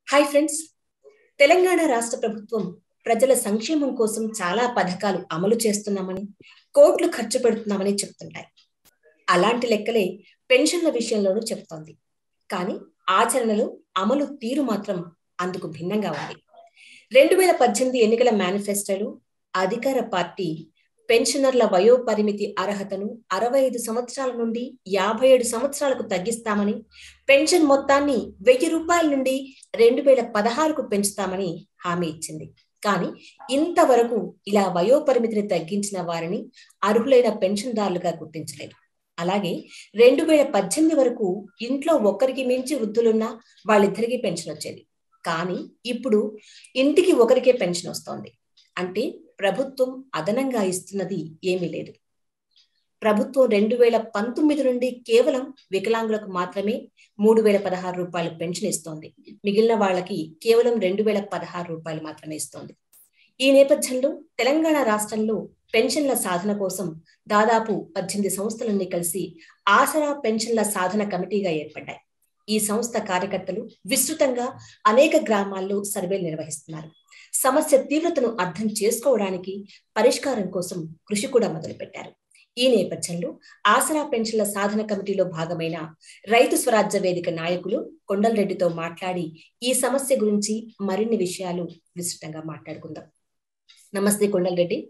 hi friends Telangana రాష్ట్ర ప్రభుత్వం ప్రజల సంక్షేమం కోసం చాలా పథకాలు అమలు చేస్తున్నామని కోట్లు ఖర్చు పెడుతున్నామని చెప్తుంటాయి అలాంటి లెక్కలే పెన్షన్ల విషయంలోనూ చెప్తోంది కానీ ఆచరణలో అమలు తీరు మాత్రం అందుకు భిన్నంగా ఉంది రెండు వేల పద్దెనిమిది ఎన్నికల మేనిఫెస్టోలో అధికార పార్టీ పెన్షనర్ల వయో పరిమితి అర్హతను అరవై ఐదు సంవత్సరాల నుండి యాభై ఏడు సంవత్సరాలకు తగ్గిస్తామని పెన్షన్ మొత్తాన్ని వెయ్యి రూపాయల నుండి రెండు వేల పదహారుకు పెంచుతామని హామీ ఇచ్చింది కానీ ఇంతవరకు ఇలా వయో పరిమితిని తగ్గించిన వారిని అర్హులైన పెన్షన్దారులుగా గుర్తించలేదు అలాగే రెండు వేల పద్దెనిమిది వరకు ఇంట్లో ఒక్కరికి మించి వృద్ధులున్నా వాళ్ళిద్దరికీ పెన్షన్ వచ్చేది కానీ ఇప్పుడు ఇంటికి ఒకరికే పెన్షన్ వస్తోంది అంటే ప్రభుత్వం అదనంగా ఇస్తున్నది ఏమీ లేదు ప్రభుత్వం రెండు వేల పంతొమ్మిది నుండి కేవలం వికలాంగులకు మాత్రమే మూడు వేల పదహారు రూపాయలు పెన్షన్ ఇస్తోంది మిగిలిన వాళ్ళకి కేవలం రెండు వేల పదహారు రూపాయలు మాత్రమే ఇస్తోంది ఈ నేపథ్యంలో తెలంగాణ రాష్ట్రంలో పెన్షన్ల సాధన కోసం దాదాపు పద్దెనిమిది సంస్థలన్నీ కలిసి ఆసరా పెన్షన్ల సాధన కమిటీగా ఏర్పడ్డాయి ఈ సంస్థ కార్యకర్తలు విస్తృతంగా అనేక గ్రామాల్లో సర్వేలు నిర్వహిస్తున్నారు సమస్య తీవ్రతను అర్థం చేసుకోవడానికి పరిష్కారం కోసం కృషి కూడా మొదలుపెట్టారు ఈ నేపథ్యంలో ఆసరా పెన్షన్ల సాధన కమిటీలో భాగమైన రైతు స్వరాజ్య వేదిక నాయకులు కొండలరెడ్డితో మాట్లాడి ఈ సమస్య గురించి మరిన్ని విషయాలు విస్తృతంగా మాట్లాడుకుందాం నమస్తే కొండలరెడ్డి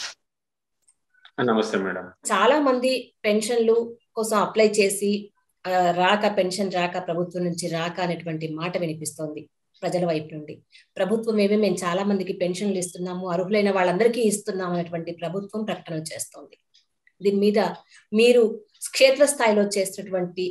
నమస్తే మేడం చాలా మంది పెన్షన్లు కోసం అప్లై చేసి రాక పెన్షన్ రాక ప్రభుత్వం నుంచి రాక అనేటువంటి మాట వినిపిస్తోంది ప్రజల వైపు నుండి ప్రభుత్వం ఏమే మేము చాలా మందికి పెన్షన్లు ఇస్తున్నాము అర్హులైన వాళ్ళందరికీ ఇస్తున్నాము అనేటువంటి ప్రభుత్వం ప్రకటనలు చేస్తోంది దీని మీద మీరు క్షేత్రస్థాయిలో చేసినటువంటి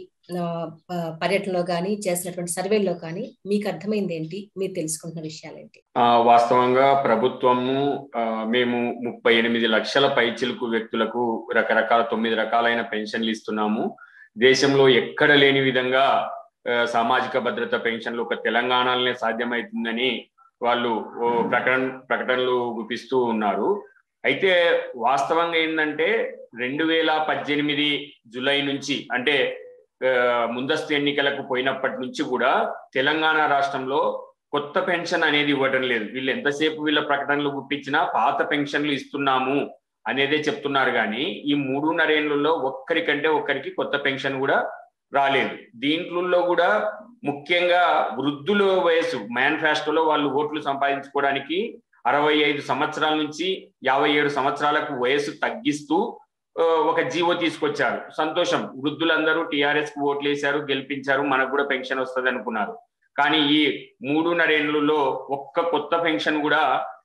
పర్యటనలో కానీ చేసినటువంటి సర్వేల్లో కానీ మీకు అర్థమైంది ఏంటి మీరు తెలుసుకుంటున్న విషయాలు ఏంటి వాస్తవంగా ప్రభుత్వము మేము ముప్పై ఎనిమిది లక్షల పైచిలుకు వ్యక్తులకు రకరకాల తొమ్మిది రకాలైన పెన్షన్లు ఇస్తున్నాము దేశంలో ఎక్కడ లేని విధంగా సామాజిక భద్రత పెన్షన్లు ఒక తెలంగాణలోనే సాధ్యమవుతుందని వాళ్ళు ప్రకటన ప్రకటనలు గుపిస్తూ ఉన్నారు అయితే వాస్తవంగా ఏంటంటే రెండు వేల పద్దెనిమిది జులై నుంచి అంటే ముందస్తు ఎన్నికలకు పోయినప్పటి నుంచి కూడా తెలంగాణ రాష్ట్రంలో కొత్త పెన్షన్ అనేది ఇవ్వడం లేదు వీళ్ళు ఎంతసేపు వీళ్ళ ప్రకటనలు గుప్పించినా పాత పెన్షన్లు ఇస్తున్నాము అనేదే చెప్తున్నారు కానీ ఈ మూడున్నరేళ్లలో ఒక్కరికంటే ఒక్కరికి కొత్త పెన్షన్ కూడా రాలేదు దీంట్లో కూడా ముఖ్యంగా వృద్ధుల వయసు మేనిఫెస్టోలో వాళ్ళు ఓట్లు సంపాదించుకోవడానికి అరవై ఐదు సంవత్సరాల నుంచి యాభై ఏడు సంవత్సరాలకు వయసు తగ్గిస్తూ ఒక జీవో తీసుకొచ్చారు సంతోషం వృద్ధులందరూ టిఆర్ఎస్ కు ఓట్లు వేశారు గెలిపించారు మనకు కూడా పెన్షన్ వస్తుంది అనుకున్నారు కానీ ఈ మూడున్నరేళ్లలో ఒక్క కొత్త పెన్షన్ కూడా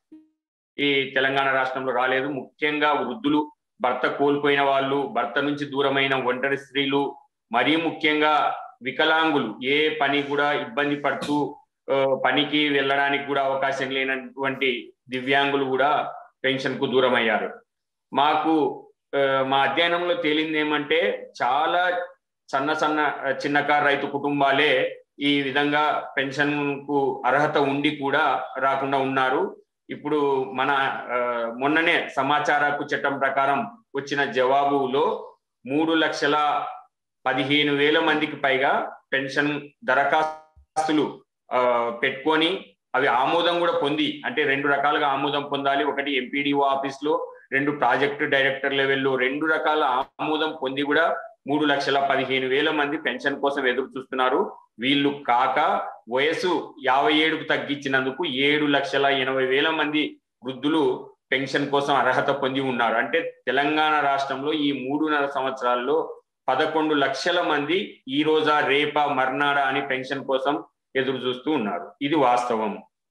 ఈ తెలంగాణ రాష్ట్రంలో రాలేదు ముఖ్యంగా వృద్ధులు భర్త కోల్పోయిన వాళ్ళు భర్త నుంచి దూరమైన ఒంటరి స్త్రీలు మరీ ముఖ్యంగా వికలాంగులు ఏ పని కూడా ఇబ్బంది పడుతూ పనికి వెళ్ళడానికి కూడా అవకాశం లేనటువంటి దివ్యాంగులు కూడా పెన్షన్ కు దూరం అయ్యారు మాకు మా అధ్యయనంలో తేలింది ఏమంటే చాలా సన్న సన్న చిన్నకారు రైతు కుటుంబాలే ఈ విధంగా పెన్షన్ కు అర్హత ఉండి కూడా రాకుండా ఉన్నారు ఇప్పుడు మన మొన్ననే సమాచార హక్కు చట్టం ప్రకారం వచ్చిన జవాబులో మూడు లక్షల పదిహేను వేల మందికి పైగా పెన్షన్ దరఖాస్తులు పెట్టుకొని అవి ఆమోదం కూడా పొంది అంటే రెండు రకాలుగా ఆమోదం పొందాలి ఒకటి ఎంపీడీఓ ఆఫీస్ లో రెండు ప్రాజెక్ట్ డైరెక్టర్ లెవెల్లో రెండు రకాల ఆమోదం పొంది కూడా మూడు లక్షల పదిహేను వేల మంది పెన్షన్ కోసం ఎదురు చూస్తున్నారు వీళ్ళు కాక వయసు యాభై ఏడుకు తగ్గించినందుకు ఏడు లక్షల ఎనభై వేల మంది వృద్ధులు పెన్షన్ కోసం అర్హత పొంది ఉన్నారు అంటే తెలంగాణ రాష్ట్రంలో ఈ మూడున్నర సంవత్సరాల్లో పదకొండు లక్షల మంది ఈ రోజా రేపా మర్నాడా అని పెన్షన్ కోసం ఎదురు చూస్తూ ఉన్నారు ఇది వాస్తవం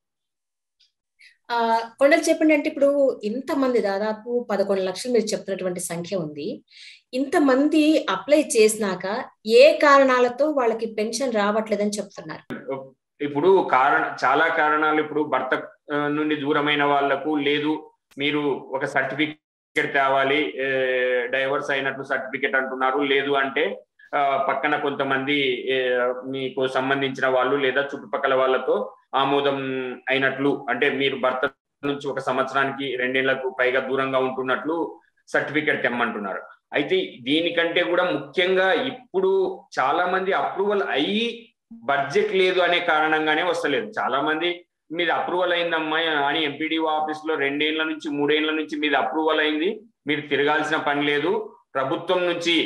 ఆ కొండలు చెప్పండి అంటే ఇప్పుడు ఇంతమంది దాదాపు పదకొండు లక్షలు మీరు చెప్తున్నటువంటి సంఖ్య ఉంది ఇంతమంది అప్లై చేసినాక ఏ కారణాలతో వాళ్ళకి పెన్షన్ రావట్లేదని చెప్తున్నారు ఇప్పుడు కారణ చాలా కారణాలు ఇప్పుడు భర్త నుండి దూరమైన వాళ్లకు లేదు మీరు ఒక సర్టిఫికేట్ తేవాలి డైవర్స్ అయినట్లు సర్టిఫికేట్ అంటున్నారు లేదు అంటే పక్కన కొంతమంది మీకు సంబంధించిన వాళ్ళు లేదా చుట్టుపక్కల వాళ్ళతో ఆమోదం అయినట్లు అంటే మీరు భర్త నుంచి ఒక సంవత్సరానికి రెండేళ్లకు పైగా దూరంగా ఉంటున్నట్లు సర్టిఫికేట్ తెమ్మంటున్నారు అయితే దీనికంటే కూడా ముఖ్యంగా ఇప్పుడు చాలా మంది అప్రూవల్ అయ్యి బడ్జెట్ లేదు అనే కారణంగానే వస్తలేదు చాలా మంది మీది అప్రూవల్ అయిందమ్మా అని ఎంపీడీఓ ఆఫీస్ లో రెండేళ్ల నుంచి మూడేళ్ల నుంచి మీది అప్రూవల్ అయింది మీరు తిరగాల్సిన పని లేదు ప్రభుత్వం నుంచి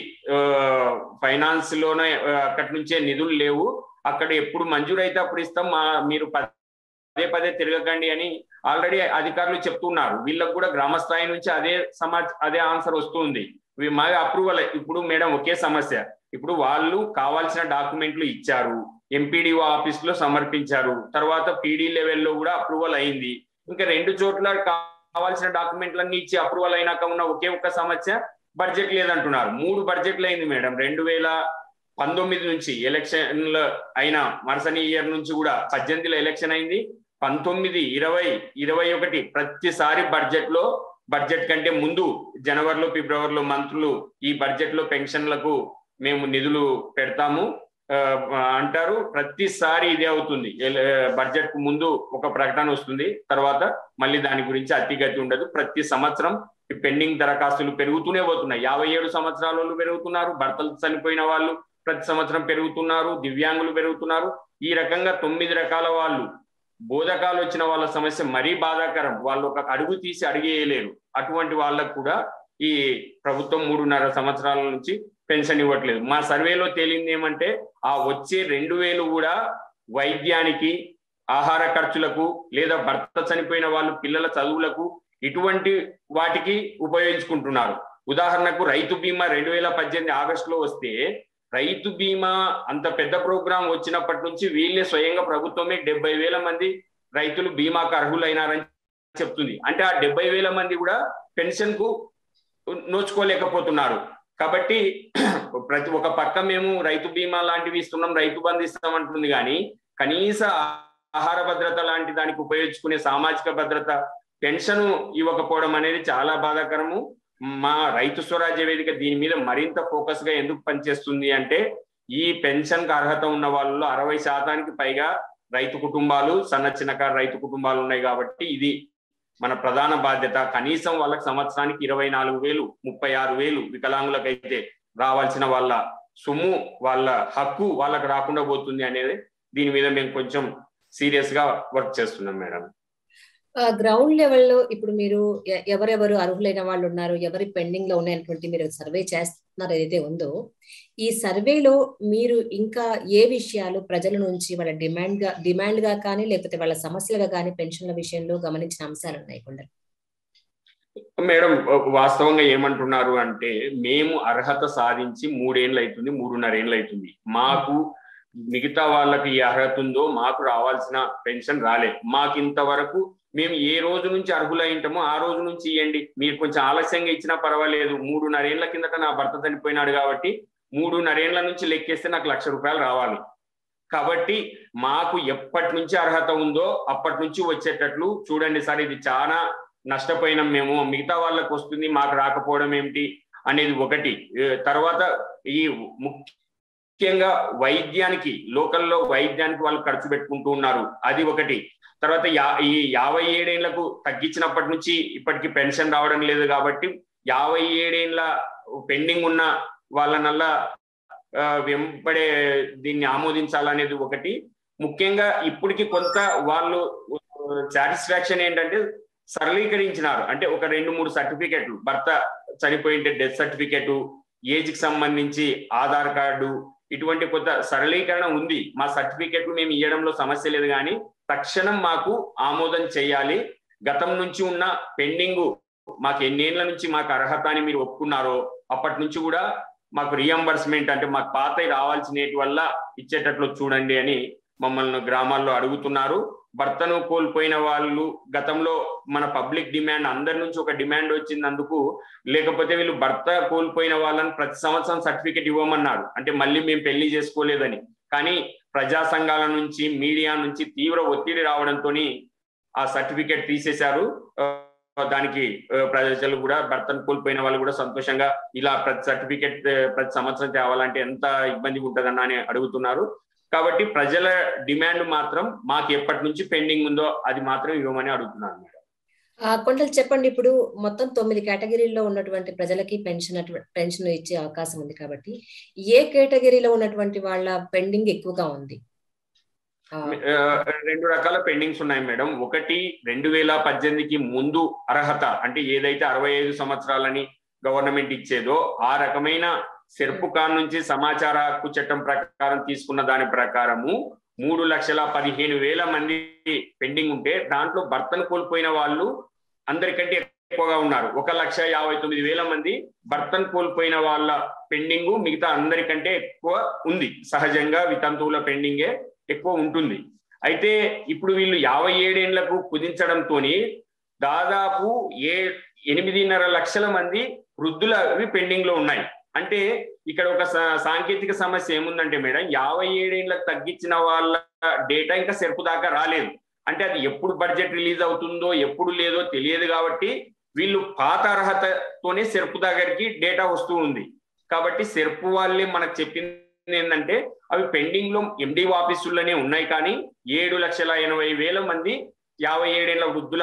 ఫైనాన్స్ లోనే అక్కడి నుంచే నిధులు లేవు అక్కడ ఎప్పుడు మంజూరు అయితే అప్పుడు ఇస్తాం మా మీరు పదే పదే తిరగకండి అని ఆల్రెడీ అధికారులు చెప్తున్నారు వీళ్ళకు కూడా గ్రామ స్థాయి నుంచి అదే సమాచ అదే ఆన్సర్ వస్తుంది మాది అప్రూవల్ ఇప్పుడు మేడం ఒకే సమస్య ఇప్పుడు వాళ్ళు కావాల్సిన డాక్యుమెంట్లు ఇచ్చారు ఎంపీడీఓ ఆఫీస్ లో సమర్పించారు తర్వాత పీడీ లెవెల్లో కూడా అప్రూవల్ అయింది ఇంకా రెండు చోట్ల కావాల్సిన డాక్యుమెంట్లన్నీ ఇచ్చి అప్రూవల్ అయినాక ఉన్న ఒకే ఒక్క సమస్య బడ్జెట్ లేదంటున్నారు మూడు బడ్జెట్లు అయింది మేడం రెండు వేల పంతొమ్మిది నుంచి ఎలక్షన్లు అయిన మరుసని ఇయర్ నుంచి కూడా పద్దెనిమిదిలో ఎలక్షన్ అయింది పంతొమ్మిది ఇరవై ఇరవై ఒకటి ప్రతిసారి బడ్జెట్ లో బడ్జెట్ కంటే ముందు జనవరిలో ఫిబ్రవరిలో మంత్రులు ఈ బడ్జెట్ లో పెన్షన్లకు మేము నిధులు పెడతాము అంటారు ప్రతిసారి ఇదే అవుతుంది బడ్జెట్ కు ముందు ఒక ప్రకటన వస్తుంది తర్వాత మళ్ళీ దాని గురించి అతిగతి ఉండదు ప్రతి సంవత్సరం పెండింగ్ దరఖాస్తులు పెరుగుతూనే పోతున్నాయి యాభై ఏడు సంవత్సరాల వాళ్ళు పెరుగుతున్నారు భర్తలు చనిపోయిన వాళ్ళు ప్రతి సంవత్సరం పెరుగుతున్నారు దివ్యాంగులు పెరుగుతున్నారు ఈ రకంగా తొమ్మిది రకాల వాళ్ళు బోధకాలు వచ్చిన వాళ్ళ సమస్య మరీ బాధాకరం వాళ్ళు ఒక అడుగు తీసి అడిగేయలేరు అటువంటి వాళ్ళకు కూడా ఈ ప్రభుత్వం మూడున్నర సంవత్సరాల నుంచి పెన్షన్ ఇవ్వట్లేదు మా సర్వేలో తేలింది ఏమంటే ఆ వచ్చే రెండు వేలు కూడా వైద్యానికి ఆహార ఖర్చులకు లేదా భర్త చనిపోయిన వాళ్ళు పిల్లల చదువులకు ఇటువంటి వాటికి ఉపయోగించుకుంటున్నారు ఉదాహరణకు రైతు బీమా రెండు వేల పద్దెనిమిది ఆగస్టులో వస్తే రైతు బీమా అంత పెద్ద ప్రోగ్రాం వచ్చినప్పటి నుంచి వీళ్ళే స్వయంగా ప్రభుత్వమే డెబ్బై వేల మంది రైతులు బీమాకు అర్హులైనారని చెప్తుంది అంటే ఆ డెబ్బై వేల మంది కూడా పెన్షన్ కు నోచుకోలేకపోతున్నారు కాబట్టి ప్రతి ఒక పక్క మేము రైతు బీమా లాంటివి ఇస్తున్నాం రైతు బంధు ఇస్తాం అంటుంది కానీ కనీస ఆహార భద్రత లాంటి దానికి ఉపయోగించుకునే సామాజిక భద్రత పెన్షన్ ఇవ్వకపోవడం అనేది చాలా బాధాకరము మా రైతు స్వరాజ్య వేదిక దీని మీద మరింత ఫోకస్ గా ఎందుకు పనిచేస్తుంది అంటే ఈ పెన్షన్ కు అర్హత ఉన్న వాళ్ళలో అరవై శాతానికి పైగా రైతు కుటుంబాలు సన్న చిన్నకారు రైతు కుటుంబాలు ఉన్నాయి కాబట్టి ఇది మన ప్రధాన బాధ్యత కనీసం వాళ్ళకి సంవత్సరానికి ఇరవై నాలుగు వేలు ముప్పై ఆరు వేలు వికలాంగులకైతే రావాల్సిన వాళ్ళ సొమ్ము వాళ్ళ హక్కు వాళ్ళకి రాకుండా పోతుంది అనేది దీని మీద మేము కొంచెం సీరియస్ గా వర్క్ చేస్తున్నాం మేడం గ్రౌండ్ లెవెల్లో ఇప్పుడు మీరు ఎవరెవరు అర్హులైన వాళ్ళు ఉన్నారు ఎవరి పెండింగ్ లో ఉన్నటువంటి మీరు సర్వే చేస్తున్నారు ఏదైతే ఉందో ఈ సర్వేలో మీరు ఇంకా ఏ విషయాలు ప్రజల నుంచి వాళ్ళ డిమాండ్ గా డిమాండ్ గా కానీ లేకపోతే వాళ్ళ సమస్యలుగా కానీ పెన్షన్ల విషయంలో గమనించిన అంశాలు ఉన్నాయి కొందరు మేడం వాస్తవంగా ఏమంటున్నారు అంటే మేము అర్హత సాధించి మూడేళ్ళు అవుతుంది మూడున్నర ఏళ్ళు అవుతుంది మాకు మిగతా వాళ్ళకి ఏ అర్హత ఉందో మాకు రావాల్సిన పెన్షన్ రాలే మాకు ఇంతవరకు మేము ఏ రోజు నుంచి అర్హులైంటామో ఆ రోజు నుంచి ఇవ్వండి మీరు కొంచెం ఆలస్యంగా ఇచ్చినా పర్వాలేదు మూడున్నరేళ్ల కిందట నా భర్త చనిపోయినాడు కాబట్టి మూడున్నరేళ్ల నుంచి లెక్కేస్తే నాకు లక్ష రూపాయలు రావాలి కాబట్టి మాకు ఎప్పటి నుంచి అర్హత ఉందో అప్పటి నుంచి వచ్చేటట్లు చూడండి సార్ ఇది చాలా నష్టపోయినాం మేము మిగతా వాళ్ళకి వస్తుంది మాకు రాకపోవడం ఏమిటి అనేది ఒకటి తర్వాత ఈ ముఖ్యంగా వైద్యానికి లోకల్లో వైద్యానికి వాళ్ళు ఖర్చు పెట్టుకుంటూ ఉన్నారు అది ఒకటి తర్వాత యా ఈ యాభై ఏడేళ్లకు తగ్గించినప్పటి నుంచి ఇప్పటికి పెన్షన్ రావడం లేదు కాబట్టి యాభై ఏడేళ్ల పెండింగ్ ఉన్న వాళ్ళనల్లా వెంపడే దీన్ని ఆమోదించాలనేది ఒకటి ముఖ్యంగా ఇప్పటికి కొంత వాళ్ళు సాటిస్ఫాక్షన్ ఏంటంటే సరళీకరించినారు అంటే ఒక రెండు మూడు సర్టిఫికెట్లు భర్త చనిపోయింటే డెత్ సర్టిఫికెట్ ఏజ్ కి సంబంధించి ఆధార్ కార్డు ఇటువంటి కొంత సరళీకరణ ఉంది మా సర్టిఫికెట్లు మేము ఇవ్వడంలో సమస్య లేదు కానీ తక్షణం మాకు ఆమోదం చేయాలి గతం నుంచి ఉన్న పెండింగ్ మాకు ఎన్నేళ్ల నుంచి మాకు అర్హత అని మీరు ఒప్పుకున్నారో అప్పటి నుంచి కూడా మాకు రియంబర్స్మెంట్ అంటే మాకు పాత రావాల్సినటి వల్ల ఇచ్చేటట్లు చూడండి అని మమ్మల్ని గ్రామాల్లో అడుగుతున్నారు భర్తను కోల్పోయిన వాళ్ళు గతంలో మన పబ్లిక్ డిమాండ్ అందరి నుంచి ఒక డిమాండ్ వచ్చిందందుకు లేకపోతే వీళ్ళు భర్త కోల్పోయిన వాళ్ళని ప్రతి సంవత్సరం సర్టిఫికెట్ ఇవ్వమన్నారు అంటే మళ్ళీ మేము పెళ్లి చేసుకోలేదని కానీ ప్రజా సంఘాల నుంచి మీడియా నుంచి తీవ్ర ఒత్తిడి రావడంతో ఆ సర్టిఫికెట్ తీసేశారు దానికి ప్రజలు కూడా భర్తను కోల్పోయిన వాళ్ళు కూడా సంతోషంగా ఇలా ప్రతి సర్టిఫికెట్ ప్రతి సంవత్సరం తేవాలంటే ఎంత ఇబ్బంది ఉంటుందన్న అని అడుగుతున్నారు కాబట్టి ప్రజల డిమాండ్ మాత్రం మాకు ఎప్పటి నుంచి పెండింగ్ ఉందో అది మాత్రం ఇవ్వమని అడుగుతున్నాను మేడం కొండలు చెప్పండి ఇప్పుడు మొత్తం తొమ్మిది కేటగిరీల్లో ఉన్నటువంటి ప్రజలకి పెన్షన్ పెన్షన్ ఇచ్చే అవకాశం ఉంది కాబట్టి ఏ కేటగిరీలో ఉన్నటువంటి వాళ్ళ పెండింగ్ ఎక్కువగా ఉంది రెండు రకాల పెండింగ్స్ ఉన్నాయి మేడం ఒకటి రెండు వేల పద్దెనిమిదికి ముందు అర్హత అంటే ఏదైతే అరవై ఐదు సంవత్సరాలని గవర్నమెంట్ ఇచ్చేదో ఆ రకమైన సెర్పుకాన్ నుంచి సమాచార హక్కు చట్టం ప్రకారం తీసుకున్న దాని ప్రకారము మూడు లక్షల పదిహేను వేల మంది పెండింగ్ ఉంటే దాంట్లో భర్తను కోల్పోయిన వాళ్ళు అందరికంటే ఎక్కువగా ఉన్నారు ఒక లక్ష యాభై తొమ్మిది వేల మంది భర్తను కోల్పోయిన వాళ్ళ పెండింగ్ మిగతా అందరికంటే ఎక్కువ ఉంది సహజంగా వితంతువుల పెండింగే ఎక్కువ ఉంటుంది అయితే ఇప్పుడు వీళ్ళు యాభై ఏడేళ్లకు కుదించడంతో దాదాపు ఏ ఎనిమిదిన్నర లక్షల మంది వృద్ధులవి పెండింగ్ లో ఉన్నాయి అంటే ఇక్కడ ఒక సాంకేతిక సమస్య ఏముందంటే మేడం యాభై ఏడేళ్లకు తగ్గించిన వాళ్ళ డేటా ఇంకా సెర్పు దాకా రాలేదు అంటే అది ఎప్పుడు బడ్జెట్ రిలీజ్ అవుతుందో ఎప్పుడు లేదో తెలియదు కాబట్టి వీళ్ళు పాత అర్హతతోనే సెర్పు దగ్గరికి డేటా వస్తూ ఉంది కాబట్టి సెర్పు వాళ్ళే మనకు చెప్పింది ఏంటంటే అవి పెండింగ్ లో ఎండి ఆఫీసుల్లోనే ఉన్నాయి కానీ ఏడు లక్షల ఎనభై వేల మంది యాభై ఏడేళ్ల వృద్ధుల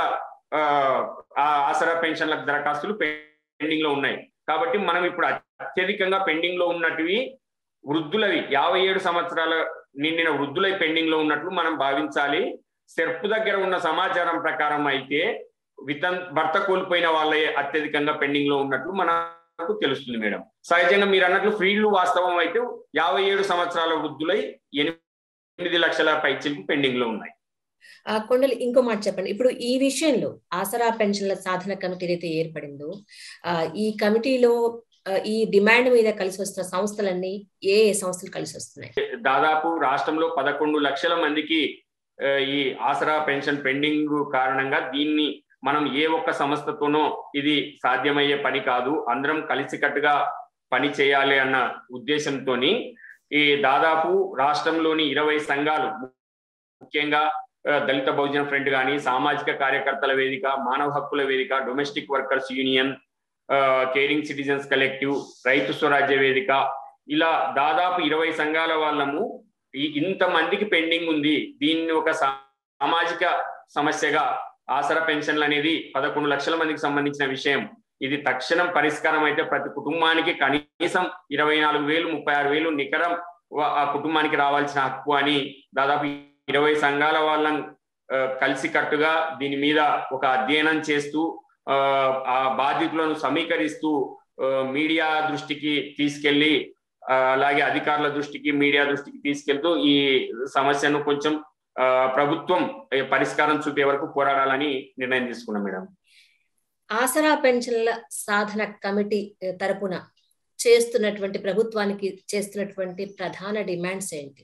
ఆసరా పెన్షన్ల దరఖాస్తులు పెండింగ్ లో ఉన్నాయి కాబట్టి మనం ఇప్పుడు అత్యధికంగా పెండింగ్ లో ఉన్నటివి వృద్ధులవి యాభై ఏడు సంవత్సరాల నిండిన వృద్ధులై పెండింగ్ లో ఉన్నట్లు మనం భావించాలి సెర్పు దగ్గర ఉన్న సమాచారం ప్రకారం అయితే వితన్ భర్త కోల్పోయిన వాళ్ళే అత్యధికంగా పెండింగ్ లో ఉన్నట్లు మనకు తెలుస్తుంది మేడం సహజంగా మీరు అన్నట్లు ఫీల్డ్ వాస్తవం అయితే యాభై ఏడు సంవత్సరాల వృద్ధులై ఎనిమిది లక్షల పైచిలకు పెండింగ్ లో ఉన్నాయి కొండలు ఇంకో మాట చెప్పండి ఇప్పుడు ఈ విషయంలో ఆసరా పెన్షన్ల సాధన కమిటీ ఏదైతే ఏర్పడిందో ఈ కమిటీలో ఈ డిమాండ్ మీద కలిసి వస్తున్న సంస్థలన్నీ ఏ ఏ సంస్థలు కలిసి వస్తున్నాయి దాదాపు రాష్ట్రంలో పదకొండు లక్షల మందికి ఈ ఆసరా పెన్షన్ పెండింగ్ కారణంగా దీన్ని మనం ఏ ఒక్క సంస్థతోనో ఇది సాధ్యమయ్యే పని కాదు అందరం కలిసికట్టుగా పని చేయాలి అన్న ఉద్దేశంతో ఈ దాదాపు రాష్ట్రంలోని ఇరవై సంఘాలు ముఖ్యంగా దళిత బహుజన ఫ్రంట్ కానీ సామాజిక కార్యకర్తల వేదిక మానవ హక్కుల వేదిక domestic workers union caring citizens collective రైతు స్వరాజ్య వేదిక ఇలా దాదాపు ఇరవై సంఘాల వాళ్ళము ఈ ఇంతమందికి పెండింగ్ ఉంది దీన్ని ఒక సామాజిక సమస్యగా ఆసరా పెన్షన్లు అనేది పదకొండు లక్షల మందికి సంబంధించిన విషయం ఇది తక్షణం పరిష్కారం అయితే ప్రతి కుటుంబానికి కనీసం ఇరవై నాలుగు వేలు ముప్పై ఆరు వేలు నికరం ఆ కుటుంబానికి రావాల్సిన హక్కు అని దాదాపు ఇరవై సంఘాల వాళ్ళని కలిసి కట్టుగా దీని మీద ఒక అధ్యయనం చేస్తూ ఆ బాధితులను సమీకరిస్తూ మీడియా దృష్టికి తీసుకెళ్లి అలాగే అధికారుల దృష్టికి మీడియా దృష్టికి తీసుకెళ్తూ ఈ సమస్యను కొంచెం ప్రభుత్వం పరిష్కారం చూపే వరకు పోరాడాలని నిర్ణయం తీసుకున్నాం మేడం ఆసరా పెన్షన్ల సాధన కమిటీ తరపున చేస్తున్నటువంటి ప్రభుత్వానికి చేస్తున్నటువంటి ప్రధాన డిమాండ్స్ ఏంటి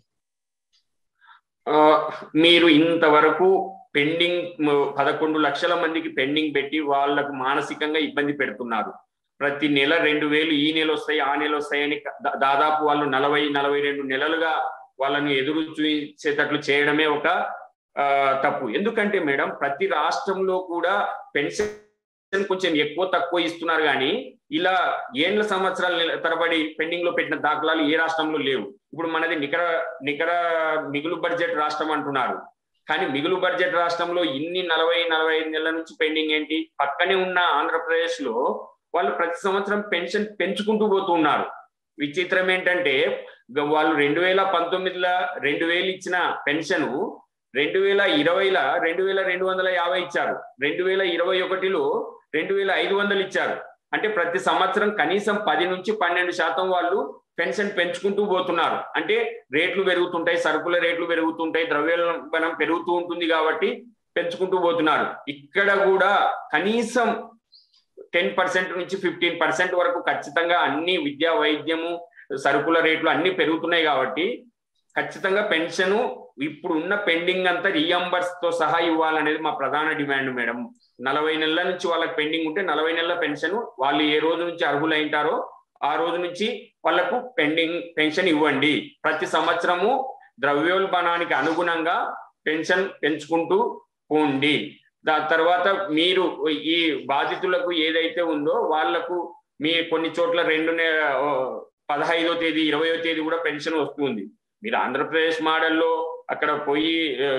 మీరు ఇంతవరకు పెండింగ్ పదకొండు లక్షల మందికి పెండింగ్ పెట్టి వాళ్లకు మానసికంగా ఇబ్బంది పెడుతున్నారు ప్రతి నెల రెండు వేలు ఈ నెల వస్తాయి ఆ నెల వస్తాయని దాదాపు వాళ్ళు నలభై నలభై రెండు నెలలుగా వాళ్ళని ఎదురు చూసేటట్లు చేయడమే ఒక తప్పు ఎందుకంటే మేడం ప్రతి రాష్ట్రంలో కూడా పెన్షన్ కొంచెం ఎక్కువ తక్కువ ఇస్తున్నారు కానీ ఇలా ఏండ్ల సంవత్సరాల తరబడి పెండింగ్ లో పెట్టిన దాఖలాలు ఏ రాష్ట్రంలో లేవు ఇప్పుడు మనది నికర నికర మిగులు బడ్జెట్ రాష్ట్రం అంటున్నారు కానీ మిగులు బడ్జెట్ రాష్ట్రంలో ఇన్ని నలభై నలభై ఐదు నెలల నుంచి పెండింగ్ ఏంటి పక్కనే ఉన్న ఆంధ్రప్రదేశ్ లో వాళ్ళు ప్రతి సంవత్సరం పెన్షన్ పెంచుకుంటూ పోతూ ఉన్నారు విచిత్రం ఏంటంటే వాళ్ళు రెండు వేల పంతొమ్మిదిలో రెండు వేలు ఇచ్చిన పెన్షన్ రెండు వేల ఇరవైలో రెండు వేల రెండు వందల యాభై ఇచ్చారు రెండు వేల ఇరవై ఒకటిలో రెండు వేల ఐదు వందలు ఇచ్చారు అంటే ప్రతి సంవత్సరం కనీసం పది నుంచి పన్నెండు శాతం వాళ్ళు పెన్షన్ పెంచుకుంటూ పోతున్నారు అంటే రేట్లు పెరుగుతుంటాయి సరుకుల రేట్లు పెరుగుతుంటాయి ద్రవ్యోల్బణం పెరుగుతూ ఉంటుంది కాబట్టి పెంచుకుంటూ పోతున్నారు ఇక్కడ కూడా కనీసం టెన్ పర్సెంట్ నుంచి ఫిఫ్టీన్ పర్సెంట్ వరకు ఖచ్చితంగా అన్ని విద్యా వైద్యము సరుకుల రేట్లు అన్ని పెరుగుతున్నాయి కాబట్టి ఖచ్చితంగా పెన్షన్ ఇప్పుడు ఉన్న పెండింగ్ అంతా రీఎంబర్స్ తో సహా ఇవ్వాలనేది మా ప్రధాన డిమాండ్ మేడం నలభై నెలల నుంచి వాళ్ళకి పెండింగ్ ఉంటే నలభై నెలల పెన్షన్ వాళ్ళు ఏ రోజు నుంచి అర్హులైంటారో ఆ రోజు నుంచి వాళ్లకు పెండింగ్ పెన్షన్ ఇవ్వండి ప్రతి సంవత్సరము ద్రవ్యోల్బణానికి అనుగుణంగా పెన్షన్ పెంచుకుంటూ పోండి దాని తర్వాత మీరు ఈ బాధితులకు ఏదైతే ఉందో వాళ్లకు మీ కొన్ని చోట్ల రెండు పదహైదో తేదీ ఇరవయో తేదీ కూడా పెన్షన్ వస్తుంది మీరు ఆంధ్రప్రదేశ్ మోడల్లో అక్కడ పోయి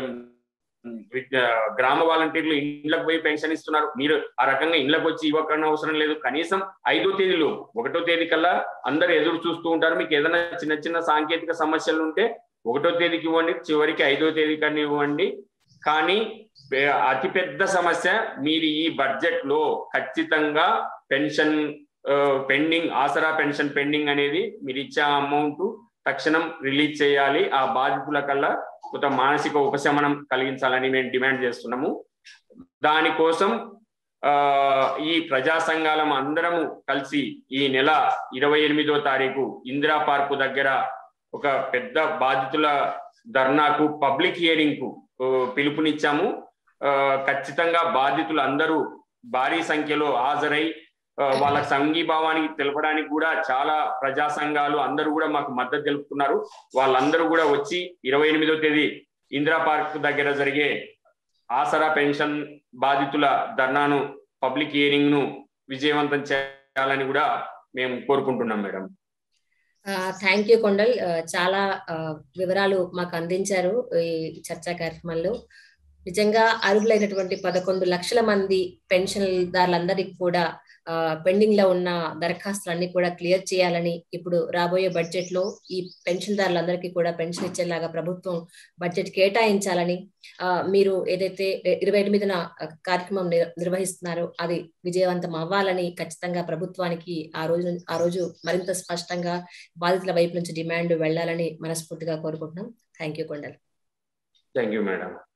గ్రామ వాలంటీర్లు ఇండ్లకు పోయి పెన్షన్ ఇస్తున్నారు మీరు ఆ రకంగా ఇండ్లకు వచ్చి ఇవ్వకన్నా అవసరం లేదు కనీసం ఐదో తేదీలో ఒకటో తేదీ కల్లా అందరు ఎదురు చూస్తూ ఉంటారు మీకు ఏదైనా చిన్న చిన్న సాంకేతిక సమస్యలు ఉంటే ఒకటో తేదీకి ఇవ్వండి చివరికి ఐదో తేదీ కన్నా ఇవ్వండి కానీ అతిపెద్ద సమస్య మీరు ఈ బడ్జెట్ లో ఖచ్చితంగా pension pending Aasara pension pending అనేది మీరు ఇచ్చే అమౌంట్ తక్షణం రిలీజ్ చేయాలి ఆ బాధితుల కల్లా కొంత మానసిక ఉపశమనం కలిగించాలని మేము డిమాండ్ చేస్తున్నాము దానికోసం ఆ ఈ ప్రజా సంఘాలం అందరము కలిసి ఈ నెల ఇరవై ఎనిమిదో తారీఖు ఇందిరా పార్కు దగ్గర ఒక పెద్ద బాధితుల ధర్నాకు పబ్లిక్ హియరింగ్ కు పిలుపునిచ్చాము ఖచ్చితంగా బాధితులు అందరూ భారీ సంఖ్యలో హాజరై వాళ్ళ సంఘీభావానికి తెలపడానికి కూడా చాలా ప్రజా సంఘాలు అందరూ కూడా మాకు మద్దతు తెలుపుతున్నారు వాళ్ళందరూ కూడా వచ్చి ఇరవై ఎనిమిదో తేదీ ఇందిరా పార్క్ దగ్గర జరిగే ఆసరా పెన్షన్ బాధితుల ధర్నాను పబ్లిక్ హియరింగ్ ను విజయవంతం చేయాలని కూడా మేము కోరుకుంటున్నాం మేడం థ్యాంక్ యూ కొండల్ చాలా వివరాలు మాకు అందించారు ఈ చర్చా కార్యక్రమంలో నిజంగా అర్హులైనటువంటి పదకొండు లక్షల మంది పెన్షన్దారులందరికీ కూడా పెండింగ్ లో ఉన్న దరఖాస్తులన్నీ కూడా క్లియర్ చేయాలని ఇప్పుడు రాబోయే బడ్జెట్ లో ఈ పెన్షన్దారులందరికీ కూడా పెన్షన్ ఇచ్చేలాగా ప్రభుత్వం బడ్జెట్ కేటాయించాలని మీరు ఏదైతే ఇరవై ఎనిమిదిన కార్యక్రమం నిర్వహిస్తున్నారో అది విజయవంతం అవ్వాలని ఖచ్చితంగా ప్రభుత్వానికి ఆ రోజు ఆ రోజు మరింత స్పష్టంగా బాధితుల వైపు నుంచి డిమాండ్ వెళ్లాలని మనస్ఫూర్తిగా కోరుకుంటున్నాం thank you Kondal thank you madam